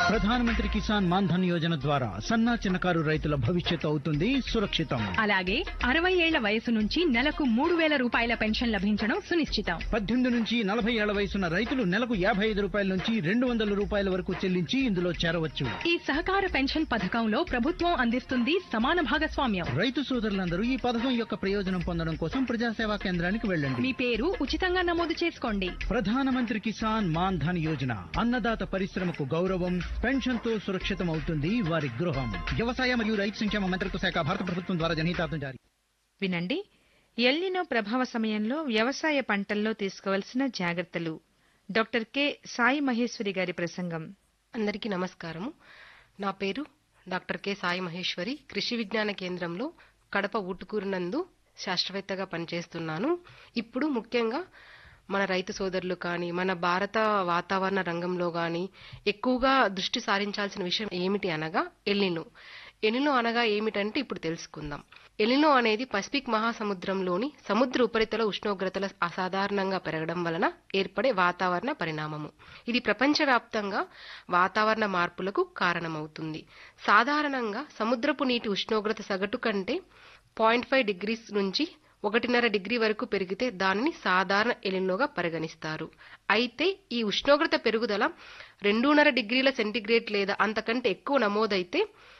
ప్రధానమంత్రి కిసాన్ మాన్ ధన్ యోజన ద్వారా సన్నా చిన్నకారు రైతుల భవిష్యత్తు అవుతుంది సురక్షితం అలాగే అరవై ఏళ్ల వయసు నుంచి నెలకు మూడు వేల రూపాయల పెన్షన్ లభించడం సునిశ్చితం పద్దెనిమిది నుంచి నలభై ఏళ్ల వయసున్న రైతులు నెలకు యాభై ఐదు రూపాయల నుంచి రెండు వందల రూపాయల వరకు చెల్లించి ఇందులో చేరవచ్చు ఈ సహకార పెన్షన్ పథకంలో ప్రభుత్వం అందిస్తుంది సమాన భాగస్వామ్యం రైతు సోదరులందరూ ఈ పథకం యొక్క ప్రయోజనం పొందడం కోసం ప్రజాసేవా కేంద్రానికి వెళ్ళండి మీ పేరు ఉచితంగా నమోదు చేసుకోండి ప్రధానమంత్రి కిసాన్ మాన్ ధన్ యోజన అన్నదాత పరిశ్రమకు గౌరవం పెన్షన్ తో సురక్షితం అవుతుంది వారి గృహం వ్యవసాయ మరియు రైతు సంక్షేమ మంత్రిత్వ శాఖ భారత ప్రభుత్వం ద్వారా జనహితార్థం జారీ వినండి ఎల్నినో ప్రభావ సమయంలో వ్యవసాయ పంటల్లో తీసుకోవలసిన జాగ్రత్తలు డాక్టర్ కె సాయి మహేశ్వరి గారి ప్రసంగం అందరికీ నమస్కారము నా పేరు డాక్టర్ కె సాయి మహేశ్వరి కృషి విజ్ఞాన కేంద్రంలో కడప ఊటుకూరు నందు శాస్త్రవేత్తగా పనిచేస్తున్నాను ఇప్పుడు ముఖ్యంగా మన రైతు సోదరులు కానీ మన భారత వాతావరణ రంగంలో కానీ ఎక్కువగా దృష్టి సారించాల్సిన విషయం ఏమిటి అనగా ఎల్లినో ఎలినో అనగా ఏమిటంటే ఇప్పుడు తెలుసుకుందాం ఎలినో అనేది పసిఫిక్ మహాసముద్రంలోని సముద్ర ఉపరితల ఉష్ణోగ్రతల అసాధారణంగా పెరగడం వలన ఏర్పడే వాతావరణ పరిణామము ఇది ప్రపంచవ్యాప్తంగా వాతావరణ మార్పులకు కారణమవుతుంది సాధారణంగా సముద్రపు నీటి ఉష్ణోగ్రత సగటు కంటే పాయింట్ ఫైవ్ డిగ్రీస్ నుంచి ఒకటిన్నర డిగ్రీ వరకు పెరిగితే దానిని సాధారణ ఎలినోగా పరిగణిస్తారు అయితే ఈ ఉష్ణోగ్రత పెరుగుదల రెండున్నర డిగ్రీల సెంటీగ్రేడ్ లేదా అంతకంటే ఎక్కువ నమోదైతే